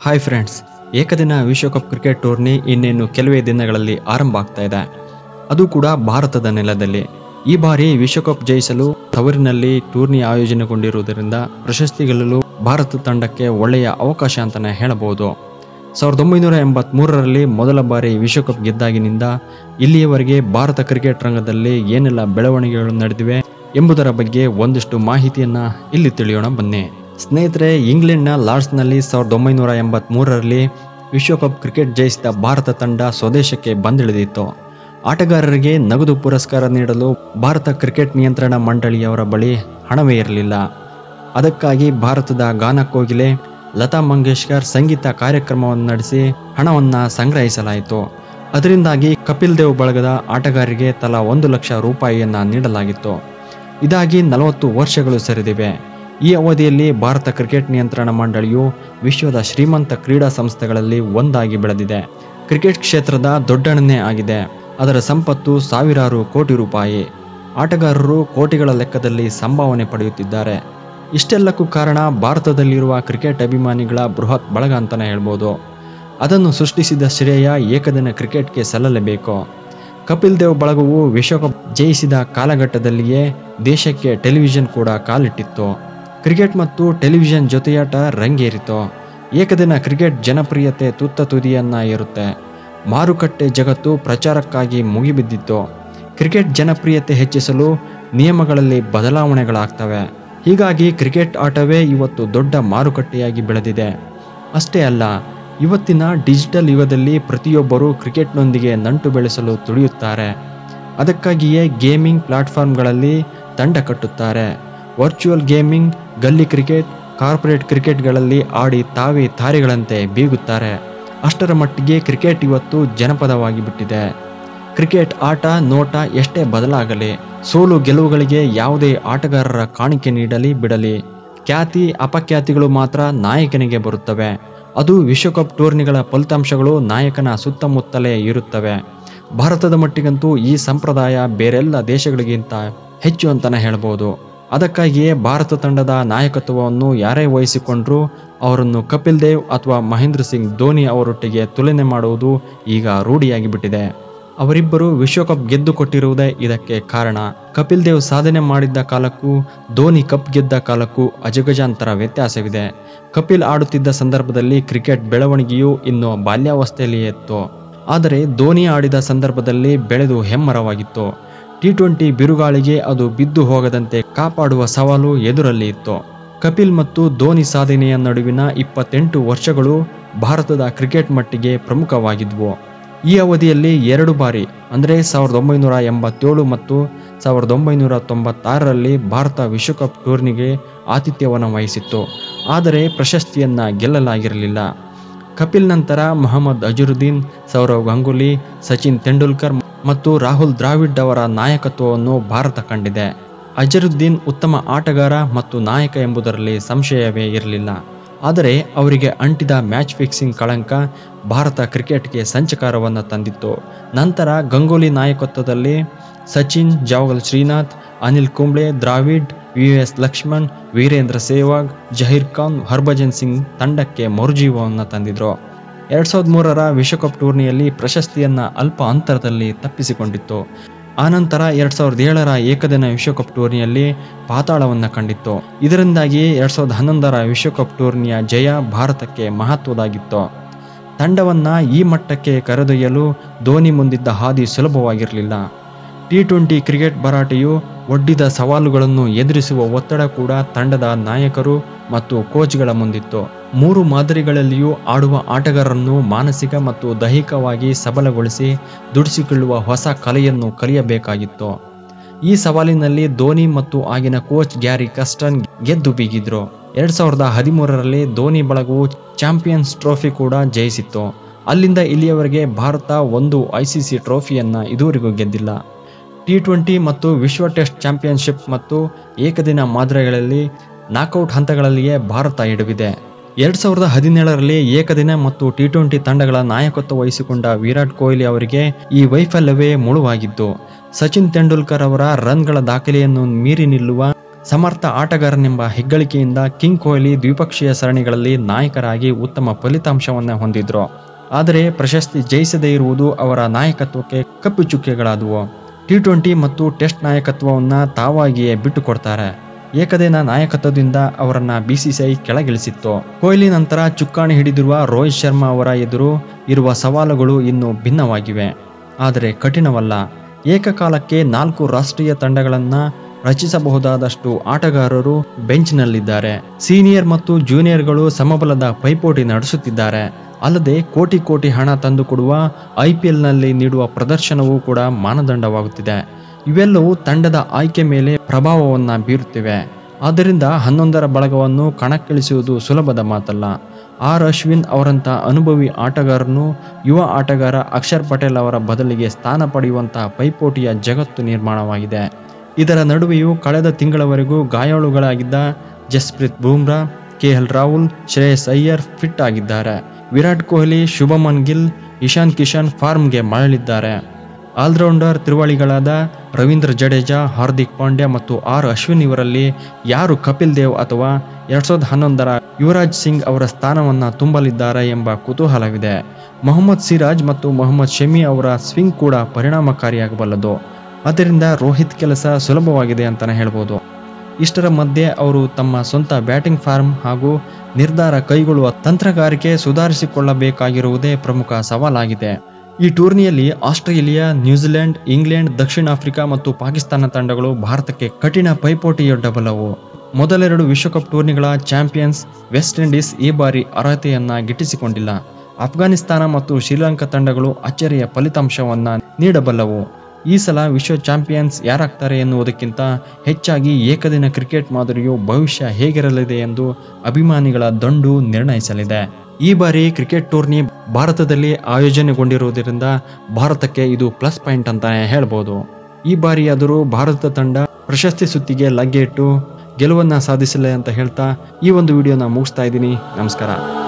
hi friends ಏಕದಿನ ವಿಶ್ವಕಪ್ cricket tourney ಇನ್ನೇನು ಕೆಲವೇ ದಿನಗಳಲ್ಲಿ ಆರಂಭ ಆಗ್ತಾ ಇದೆ ಅದು ಕೂಡ ಭಾರತದ ನೆಲದಲ್ಲಿ ಈ ಬಾರಿ ವಿಶ್ವಕಪ್ ಜಯಿಸಲು ತವರಿನಲ್ಲಿ ಟೂರ್ನಿ ಆಯೋಜನೆಗೊಂಡಿರುವುದರಿಂದ ಪ್ರಶಸ್ತಿ ಗೆಲ್ಲಲು ಭಾರತ ತಂಡಕ್ಕೆ ಒಳ್ಳೆಯ ಅವಕಾಶ ಅಂತಲೇ ಹೇಳಬಹುದು ಸಾವಿರದ ಒಂಬೈನೂರ ಎಂಬತ್ಮೂರರಲ್ಲಿ ಮೊದಲ ಬಾರಿ ವಿಶ್ವಕಪ್ ಗೆದ್ದಾಗಿನಿಂದ ಇಲ್ಲಿಯವರೆಗೆ ಭಾರತ ಕ್ರಿಕೆಟ್ ರಂಗದಲ್ಲಿ ಏನೆಲ್ಲ ಬೆಳವಣಿಗೆಗಳು ನಡೆದಿವೆ ಎಂಬುದರ ಬಗ್ಗೆ ಒಂದಿಷ್ಟು ಮಾಹಿತಿಯನ್ನ ಇಲ್ಲಿ ತಿಳಿಯೋಣ ಬನ್ನಿ ಸ್ನೇಹಿತರೆ ಇಂಗ್ಲೆಂಡ್ನ ಲಾರ್ಡ್ಸ್ನಲ್ಲಿ ಸಾವಿರದ ಒಂಬೈನೂರ ಎಂಬತ್ಮೂರರಲ್ಲಿ ವಿಶ್ವಕಪ್ ಕ್ರಿಕೆಟ್ ಜಯಿಸಿದ ಭಾರತ ತಂಡ ಸ್ವದೇಶಕ್ಕೆ ಬಂದಿಳಿದಿತ್ತು ಆಟಗಾರರಿಗೆ ನಗದು ಪುರಸ್ಕಾರ ನೀಡಲು ಭಾರತ ಕ್ರಿಕೆಟ್ ನಿಯಂತ್ರಣ ಮಂಡಳಿಯವರ ಬಳಿ ಹಣವೇ ಇರಲಿಲ್ಲ ಅದಕ್ಕಾಗಿ ಭಾರತದ ಗಾನ ಕೋಗಿಲೆ ಲತಾ ಮಂಗೇಶ್ಕರ್ ಸಂಗೀತ ಕಾರ್ಯಕ್ರಮವನ್ನು ನಡೆಸಿ ಹಣವನ್ನು ಸಂಗ್ರಹಿಸಲಾಯಿತು ಅದರಿಂದಾಗಿ ಕಪಿಲ್ ದೇವ್ ಬಳಗದ ಆಟಗಾರರಿಗೆ ತಲಾ ಒಂದು ಲಕ್ಷ ರೂಪಾಯಿಯನ್ನ ನೀಡಲಾಗಿತ್ತು ಇದಾಗಿ ನಲವತ್ತು ವರ್ಷಗಳು ಸರಿದಿವೆ ಈ ಅವಧಿಯಲ್ಲಿ ಭಾರತ ಕ್ರಿಕೆಟ್ ನಿಯಂತ್ರಣ ಮಂಡಳಿಯು ವಿಶ್ವದ ಶ್ರೀಮಂತ ಕ್ರೀಡಾ ಸಂಸ್ಥೆಗಳಲ್ಲಿ ಒಂದಾಗಿ ಬೆಳೆದಿದೆ ಕ್ರಿಕೆಟ್ ಕ್ಷೇತ್ರದ ದೊಡ್ಡಣ್ಣನೇ ಆಗಿದೆ ಅದರ ಸಂಪತ್ತು ಸಾವಿರಾರು ಕೋಟಿ ರೂಪಾಯಿ ಆಟಗಾರರು ಕೋಟಿಗಳ ಲೆಕ್ಕದಲ್ಲಿ ಸಂಭಾವನೆ ಪಡೆಯುತ್ತಿದ್ದಾರೆ ಇಷ್ಟೆಲ್ಲಕ್ಕೂ ಕಾರಣ ಭಾರತದಲ್ಲಿರುವ ಕ್ರಿಕೆಟ್ ಅಭಿಮಾನಿಗಳ ಬೃಹತ್ ಬಳಗ ಅಂತಲೇ ಹೇಳ್ಬೋದು ಅದನ್ನು ಸೃಷ್ಟಿಸಿದ ಶ್ರೇಯ ಏಕದಿನ ಕ್ರಿಕೆಟ್ಗೆ ಸಲ್ಲಲೇಬೇಕು ಕಪಿಲ್ ದೇವ್ ಬಳಗವು ವಿಶ್ವಕಪ್ ಜಯಿಸಿದ ಕಾಲಘಟ್ಟದಲ್ಲಿಯೇ ದೇಶಕ್ಕೆ ಟೆಲಿವಿಷನ್ ಕೂಡ ಕಾಲಿಟ್ಟಿತ್ತು ಕ್ರಿಕೆಟ್ ಮತ್ತು ಟೆಲಿವಿಷನ್ ಜೊತೆಯಾಟ ರಂಗೇರಿತು ಏಕದಿನ ಕ್ರಿಕೆಟ್ ಜನಪ್ರಿಯತೆ ತುತ್ತ ತುದಿಯನ್ನ ಏರುತ್ತೆ ಮಾರುಕಟ್ಟೆ ಜಗತ್ತು ಪ್ರಚಾರಕ್ಕಾಗಿ ಮುಗಿಬಿದ್ದಿತ್ತು ಕ್ರಿಕೆಟ್ ಜನಪ್ರಿಯತೆ ಹೆಚ್ಚಿಸಲು ನಿಯಮಗಳಲ್ಲಿ ಬದಲಾವಣೆಗಳಾಗ್ತವೆ ಹೀಗಾಗಿ ಕ್ರಿಕೆಟ್ ಆಟವೇ ಇವತ್ತು ದೊಡ್ಡ ಮಾರುಕಟ್ಟೆಯಾಗಿ ಬೆಳೆದಿದೆ ಅಷ್ಟೇ ಅಲ್ಲ ಇವತ್ತಿನ ಡಿಜಿಟಲ್ ಯುಗದಲ್ಲಿ ಪ್ರತಿಯೊಬ್ಬರೂ ಕ್ರಿಕೆಟ್ನೊಂದಿಗೆ ನಂಟು ಬೆಳೆಸಲು ತುಳಿಯುತ್ತಾರೆ ಅದಕ್ಕಾಗಿಯೇ ಗೇಮಿಂಗ್ ಪ್ಲಾಟ್ಫಾರ್ಮ್ಗಳಲ್ಲಿ ತಂಡ ಕಟ್ಟುತ್ತಾರೆ virtual gaming gully cricket corporate ಕ್ರಿಕೆಟ್ಗಳಲ್ಲಿ ಆಡಿ ತಾವೇ ತಾರೆಗಳಂತೆ ಬೀಗುತ್ತಾರೆ ಅಷ್ಟರ ಮಟ್ಟಿಗೆ ಕ್ರಿಕೆಟ್ ಇವತ್ತು ಜನಪದವಾಗಿ ಬಿಟ್ಟಿದೆ ಕ್ರಿಕೆಟ್ ಆಟ ನೋಟ ಎಷ್ಟೇ ಬದಲಾಗಲಿ ಸೋಲು ಗೆಲುವುಗಳಿಗೆ ಯಾವುದೇ ಆಟಗಾರರ ಕಾಣಿಕೆ ನೀಡಲಿ ಬಿಡಲಿ ಖ್ಯಾತಿ ಅಪಖ್ಯಾತಿಗಳು ಮಾತ್ರ ನಾಯಕನಿಗೆ ಬರುತ್ತವೆ ಅದು ವಿಶ್ವಕಪ್ ಟೂರ್ನಿಗಳ ಫಲಿತಾಂಶಗಳು ನಾಯಕನ ಸುತ್ತಮುತ್ತಲೇ ಇರುತ್ತವೆ ಭಾರತದ ಮಟ್ಟಿಗಂತೂ ಈ ಸಂಪ್ರದಾಯ ಬೇರೆಲ್ಲ ದೇಶಗಳಿಗಿಂತ ಹೆಚ್ಚು ಅಂತಲೇ ಹೇಳ್ಬೋದು ಅದಕ್ಕಾಗಿಯೇ ಭಾರತ ತಂಡದ ನಾಯಕತ್ವವನ್ನು ಯಾರೇ ವಹಿಸಿಕೊಂಡ್ರೂ ಅವರನ್ನು ಕಪಿಲ್ ದೇವ್ ಅಥವಾ ಮಹೇಂದ್ರ ಸಿಂಗ್ ಧೋನಿ ಅವರೊಟ್ಟಿಗೆ ತುಲನೆ ಮಾಡುವುದು ಈಗ ರೂಢಿಯಾಗಿ ಬಿಟ್ಟಿದೆ ಅವರಿಬ್ಬರು ವಿಶ್ವಕಪ್ ಗೆದ್ದು ಕೊಟ್ಟಿರುವುದೇ ಇದಕ್ಕೆ ಕಾರಣ ಕಪಿಲ್ ದೇವ್ ಸಾಧನೆ ಮಾಡಿದ್ದ ಕಾಲಕ್ಕೂ ಧೋನಿ ಕಪ್ ಗೆದ್ದ ಕಾಲಕ್ಕೂ ಅಜಗಜಾಂತರ ವ್ಯತ್ಯಾಸವಿದೆ ಕಪಿಲ್ ಆಡುತ್ತಿದ್ದ ಸಂದರ್ಭದಲ್ಲಿ ಕ್ರಿಕೆಟ್ ಬೆಳವಣಿಗೆಯು ಇನ್ನು ಬಾಲ್ಯಾವಸ್ಥೆಯಲ್ಲಿಯೇ ಇತ್ತು ಆದರೆ ಧೋನಿ ಆಡಿದ ಸಂದರ್ಭದಲ್ಲಿ ಬೆಳೆದು ಹೆಮ್ಮರವಾಗಿತ್ತು ಟಿ ಟ್ವೆಂಟಿ ಬಿರುಗಾಳಿಗೆ ಅದು ಬಿದ್ದು ಹೋಗದಂತೆ ಕಾಪಾಡುವ ಸವಾಲು ಎದುರಲ್ಲಿ ಇತ್ತು ಕಪಿಲ್ ಮತ್ತು ಧೋನಿ ಸಾಧನೆಯ ನಡುವಿನ ಇಪ್ಪತ್ತೆಂಟು ವರ್ಷಗಳು ಭಾರತದ ಕ್ರಿಕೆಟ್ ಮಟ್ಟಿಗೆ ಪ್ರಮುಖವಾಗಿದ್ವು ಈ ಅವಧಿಯಲ್ಲಿ ಎರಡು ಬಾರಿ ಅಂದರೆ ಸಾವಿರದ ಒಂಬೈನೂರ ಎಂಬತ್ತೇಳು ಮತ್ತು ಸಾವಿರದ ಒಂಬೈನೂರ ತೊಂಬತ್ತಾರರಲ್ಲಿ ಭಾರತ ವಿಶ್ವಕಪ್ ಟೂರ್ನಿಗೆ ಆತಿಥ್ಯವನ್ನು ವಹಿಸಿತ್ತು ಆದರೆ ಪ್ರಶಸ್ತಿಯನ್ನ ಗೆಲ್ಲಲಾಗಿರಲಿಲ್ಲ ಕಪಿಲ್ ನಂತರ ಮೊಹಮ್ಮದ್ ಅಜರುದ್ದೀನ್ ಸೌರವ್ ಗಂಗೂಲಿ ಸಚಿನ್ ತೆಂಡೂಲ್ಕರ್ ಮತ್ತು ರಾಹುಲ್ ದ್ರಾವಿಡ್ ಅವರ ನಾಯಕತ್ವವನ್ನು ಭಾರತ ಕಂಡಿದೆ ಅಜರುದ್ದೀನ್ ಉತ್ತಮ ಆಟಗಾರ ಮತ್ತು ನಾಯಕ ಎಂಬುದರಲ್ಲಿ ಸಂಶಯವೇ ಇರಲಿಲ್ಲ ಆದರೆ ಅವರಿಗೆ ಅಂಟಿದ ಮ್ಯಾಚ್ ಫಿಕ್ಸಿಂಗ್ ಕಳಂಕ ಭಾರತ ಕ್ರಿಕೆಟ್ಗೆ ಸಂಚಕಾರವನ್ನು ತಂದಿತ್ತು ನಂತರ ಗಂಗೂಲಿ ನಾಯಕತ್ವದಲ್ಲಿ ಸಚಿನ್ ಜಾವಗಲ್ ಶ್ರೀನಾಥ್ ಅನಿಲ್ ಕುಂಬ್ಳೆ ದ್ರಾವಿಡ್ ವಿ ಎಸ್ ಲಕ್ಷ್ಮಣ್ ವೀರೇಂದ್ರ ಸೆಹ್ವಾಗ್ ಜಹೀರ್ ಖಾನ್ ಹರ್ಭಜನ್ ಸಿಂಗ್ ತಂಡಕ್ಕೆ ಮರುಜೀವವನ್ನು ತಂದಿದ್ರು ಎರಡ್ ಸಾವಿರದ ಮೂರರ ವಿಶ್ವಕಪ್ ಟೂರ್ನಿಯಲ್ಲಿ ಪ್ರಶಸ್ತಿಯನ್ನ ಅಲ್ಪ ಅಂತರದಲ್ಲಿ ತಪ್ಪಿಸಿಕೊಂಡಿತ್ತು ಆನಂತರ ಎರಡ್ ಸಾವಿರದ ಏಳರ ಏಕದಿನ ವಿಶ್ವಕಪ್ ಟೂರ್ನಿಯಲ್ಲಿ ಪಾತಾಳವನ್ನು ಕಂಡಿತ್ತು ಇದರಿಂದಾಗಿ ಎರಡ್ ಸಾವಿರದ ಹನ್ನೊಂದರ ವಿಶ್ವಕಪ್ ಟೂರ್ನಿಯ ಜಯ ಭಾರತಕ್ಕೆ ಮಹತ್ವದಾಗಿತ್ತು ತಂಡವನ್ನ ಈ ಮಟ್ಟಕ್ಕೆ ಕರೆದೊಯ್ಯಲು ಧೋನಿ ಮುಂದಿದ್ದ ಹಾದಿ ಸುಲಭವಾಗಿರಲಿಲ್ಲ ಟಿ ಟ್ವೆಂಟಿ ಕ್ರಿಕೆಟ್ ಭರಾಟೆಯು ಒಡ್ಡಿದ ಸವಾಲುಗಳನ್ನು ಎದುರಿಸುವ ಒತ್ತಡ ಕೂಡ ತಂಡದ ನಾಯಕರು ಮತ್ತು ಕೋಚ್ಗಳ ಮುಂದಿತ್ತು ಮೂರು ಮಾದರಿಗಳಲ್ಲಿಯೂ ಆಡುವ ಆಟಗಾರರನ್ನು ಮಾನಸಿಕ ಮತ್ತು ದೈಹಿಕವಾಗಿ ಸಬಲಗೊಳಿಸಿ ದುಡಿಸಿಕೊಳ್ಳುವ ಹೊಸ ಕಲೆಯನ್ನು ಕಲಿಯಬೇಕಾಗಿತ್ತು ಈ ಸವಾಲಿನಲ್ಲಿ ಧೋನಿ ಮತ್ತು ಆಗಿನ ಕೋಚ್ ಗ್ಯಾರಿ ಕಸ್ಟನ್ ಗೆದ್ದು ಬೀಗಿದ್ರು ಎರಡ್ ಸಾವಿರದ ಹದಿಮೂರರಲ್ಲಿ ಧೋನಿ ಬಳಗವು ಚಾಂಪಿಯನ್ಸ್ ಟ್ರೋಫಿ ಕೂಡ ಜಯಿಸಿತ್ತು ಅಲ್ಲಿಂದ ಇಲ್ಲಿಯವರೆಗೆ ಭಾರತ ಒಂದು ಐಸಿಸಿ ಟ್ರೋಫಿಯನ್ನ ಇದುವರೆಗೂ ಗೆದ್ದಿಲ್ಲ ಟಿ ಟ್ವೆಂಟಿ ಮತ್ತು ವಿಶ್ವ ಟೆಸ್ಟ್ ಚಾಂಪಿಯನ್ಶಿಪ್ ಮತ್ತು ಏಕದಿನ ಮಾದರಿಗಳಲ್ಲಿ ನಾಕೌಟ್ ಹಂತಗಳಲ್ಲಿಯೇ ಭಾರತ ಎಡವಿದೆ ಎರಡ್ ಸಾವಿರದ ಹದಿನೇಳರಲ್ಲಿ ಏಕದಿನ ಮತ್ತು ಟಿ ಟ್ವೆಂಟಿ ತಂಡಗಳ ನಾಯಕತ್ವ ವಹಿಸಿಕೊಂಡ ವಿರಾಟ್ ಕೊಹ್ಲಿ ಅವರಿಗೆ ಈ ವೈಫಲ್ಯವೇ ಮುಳುವಾಗಿದ್ದು ಸಚಿನ್ ತೆಂಡೂಲ್ಕರ್ ಅವರ ರನ್ಗಳ ದಾಖಲೆಯನ್ನು ಮೀರಿ ನಿಲ್ಲುವ ಸಮರ್ಥ ಆಟಗಾರನೆಂಬ ಹೆಗ್ಗಳಿಕೆಯಿಂದ ಕಿಂಗ್ ಕೊಹ್ಲಿ ದ್ವಿಪಕ್ಷೀಯ ಸರಣಿಗಳಲ್ಲಿ ನಾಯಕರಾಗಿ ಉತ್ತಮ ಫಲಿತಾಂಶವನ್ನು ಹೊಂದಿದ್ರು ಆದರೆ ಪ್ರಶಸ್ತಿ ಜಯಿಸದೇ ಇರುವುದು ಅವರ ನಾಯಕತ್ವಕ್ಕೆ ಕಪ್ಪು ಚುಕ್ಕೆಗಳಾದವು ಟಿ ಟ್ವೆಂಟಿ ಮತ್ತು ಟೆಸ್ಟ್ ನಾಯಕತ್ವವನ್ನ ತಾವಾಗಿಯೇ ಬಿಟ್ಟುಕೊಡ್ತಾರೆ ಏಕದಿನ ನಾಯಕತ್ವದಿಂದ ಅವರನ್ನ ಬಿಸಿಸಿಐ ಕೆಳಗಿಳಿಸಿತ್ತು ಕೊಹ್ಲಿ ನಂತರ ಚುಕ್ಕಾಣಿ ಹಿಡಿದಿರುವ ರೋಹಿತ್ ಶರ್ಮಾ ಅವರ ಎದುರು ಇರುವ ಸವಾಲುಗಳು ಇನ್ನು ಭಿನ್ನವಾಗಿವೆ ಆದರೆ ಕಠಿಣವಲ್ಲ ಏಕಕಾಲಕ್ಕೆ ನಾಲ್ಕು ರಾಷ್ಟ್ರೀಯ ತಂಡಗಳನ್ನ ರಚಿಸಬಹುದಾದಷ್ಟು ಆಟಗಾರರು ಬೆಂಚ್ನಲ್ಲಿದ್ದಾರೆ ಸೀನಿಯರ್ ಮತ್ತು ಜೂನಿಯರ್ಗಳು ಸಮಬಲದ ಪೈಪೋಟಿ ನಡೆಸುತ್ತಿದ್ದಾರೆ ಅಲ್ಲದೆ ಕೋಟಿ ಕೋಟಿ ಹಣ ತಂದುಕೊಡುವ ಐ ಪಿ ಎಲ್ನಲ್ಲಿ ನೀಡುವ ಪ್ರದರ್ಶನವೂ ಕೂಡ ಮಾನದಂಡವಾಗುತ್ತಿದೆ ಇವೆಲ್ಲವೂ ತಂಡದ ಆಯ್ಕೆ ಮೇಲೆ ಪ್ರಭಾವವನ್ನು ಬೀರುತ್ತಿವೆ ಆದ್ದರಿಂದ ಹನ್ನೊಂದರ ಬಳಗವನ್ನು ಕಣಕ್ಕಿಳಿಸುವುದು ಸುಲಭದ ಮಾತಲ್ಲ ಆರ್ ಅಶ್ವಿನ್ ಅವರಂಥ ಅನುಭವಿ ಆಟಗಾರನು ಯುವ ಆಟಗಾರ ಅಕ್ಷರ್ ಪಟೇಲ್ ಅವರ ಬದಲಿಗೆ ಸ್ಥಾನ ಪಡೆಯುವಂತಹ ಪೈಪೋಟಿಯ ಜಗತ್ತು ನಿರ್ಮಾಣವಾಗಿದೆ ಇದರ ನಡುವೆಯೂ ಕಳೆದ ತಿಂಗಳವರೆಗೂ ಗಾಯಾಳುಗಳಾಗಿದ್ದ Jasprit Bumrah K L Rahul Shreyas Iyer fit ಆಗಿದ್ದಾರೆ ವಿರಾಟ್ ಕೊಹ್ಲಿ ಶುಭಮನ್ ಗಿಲ್ ಇಶಾನ್ ಕಿಶನ್ ಫಾರ್ಮ್ಗೆ ಮರಳಿದ್ದಾರೆ ಆಲ್ರೌಂಡರ್ ತಿರುವಳಿಗಳಾದ ರವೀಂದ್ರ ಜಡೇಜಾ ಹಾರ್ದಿಕ್ ಪಾಂಡ್ಯ ಮತ್ತು ಆರ್ ಅಶ್ವಿನ್ ಇವರಲ್ಲಿ ಯಾರು ಕಪಿಲ್ ದೇವ್ ಅಥವಾ ಎರಡ್ ಸಾವಿರದ ಹನ್ನೊಂದರ ಯುವರಾಜ್ ಸಿಂಗ್ ಅವರ ಸ್ಥಾನವನ್ನು ತುಂಬಲಿದ್ದಾರೆ ಎಂಬ ಕುತೂಹಲವಿದೆ ಮೊಹಮ್ಮದ್ ಸಿರಾಜ್ ಮತ್ತು ಮೊಹಮ್ಮದ್ ಶಮಿ ಅವರ ಸ್ವಿಂಗ್ ಕೂಡ ಪರಿಣಾಮಕಾರಿಯಾಗಬಲ್ಲದು ಆದ್ದರಿಂದ ರೋಹಿತ್ ಕೆಲಸ ಸುಲಭವಾಗಿದೆ ಅಂತಲೇ ಹೇಳ್ಬೋದು ಇಷ್ಟರ ಮಧ್ಯೆ ಅವರು ತಮ್ಮ ಸ್ವಂತ ಬ್ಯಾಟಿಂಗ್ ಫಾರ್ಮ್ ಹಾಗೂ ನಿರ್ಧಾರ ಕೈಗೊಳ್ಳುವ ತಂತ್ರಗಾರಿಕೆ ಸುಧಾರಿಸಿಕೊಳ್ಳಬೇಕಾಗಿರುವುದೇ ಪ್ರಮುಖ ಸವಾಲಾಗಿದೆ ಈ ಟೂರ್ನಿಯಲ್ಲಿ ಆಸ್ಟ್ರೇಲಿಯಾ ನ್ಯೂಜಿಲೆಂಡ್ ಇಂಗ್ಲೆಂಡ್ ದಕ್ಷಿಣ ಆಫ್ರಿಕಾ ಮತ್ತು ಪಾಕಿಸ್ತಾನ ತಂಡಗಳು ಭಾರತಕ್ಕೆ ಕಠಿಣ ಪೈಪೋಟಿಯೊಡ್ಡಬಲ್ಲವು ಮೊದಲೆರಡು ವಿಶ್ವಕಪ್ ಟೂರ್ನಿಗಳ ಚಾಂಪಿಯನ್ಸ್ ವೆಸ್ಟ್ ಇಂಡೀಸ್ ಈ ಬಾರಿ ಅರ್ಹತೆಯನ್ನ ಗಿಟ್ಟಿಸಿಕೊಂಡಿಲ್ಲ ಅಫ್ಘಾನಿಸ್ತಾನ ಮತ್ತು ಶ್ರೀಲಂಕಾ ತಂಡಗಳು ಅಚ್ಚರಿಯ ಫಲಿತಾಂಶವನ್ನ ನೀಡಬಲ್ಲವು ಈ ಸಲ ವಿಶ್ವ ಚಾಂಪಿಯನ್ಸ್ ಯಾರಾಗ್ತಾರೆ ಎನ್ನುವುದಕ್ಕಿಂತ ಹೆಚ್ಚಾಗಿ ಏಕದಿನ ಕ್ರಿಕೆಟ್ ಮಾದರಿಯು ಭವಿಷ್ಯ ಹೇಗಿರಲಿದೆ ಎಂದು ಅಭಿಮಾನಿಗಳ ದಂಡು ನಿರ್ಣಯಿಸಲಿದೆ ಈ ಬಾರಿ ಕ್ರಿಕೆಟ್ ಟೂರ್ನಿ ಭಾರತದಲ್ಲಿ ಆಯೋಜನೆಗೊಂಡಿರುವುದರಿಂದ ಭಾರತಕ್ಕೆ ಇದು ಪ್ಲಸ್ ಪಾಯಿಂಟ್ ಅಂತಾನೆ ಹೇಳ್ಬೋದು ಈ ಬಾರಿಯಾದರೂ ಭಾರತ ತಂಡ ಪ್ರಶಸ್ತಿ ಸುತ್ತಿಗೆ ಲಗ್ಗೆ ಇಟ್ಟು ಗೆಲುವನ್ನ ಸಾಧಿಸಲಿ ಅಂತ ಹೇಳ್ತಾ ಈ ಒಂದು ವಿಡಿಯೋನ ಮುಗಿಸ್ತಾ ಇದ್ದೀನಿ ನಮಸ್ಕಾರ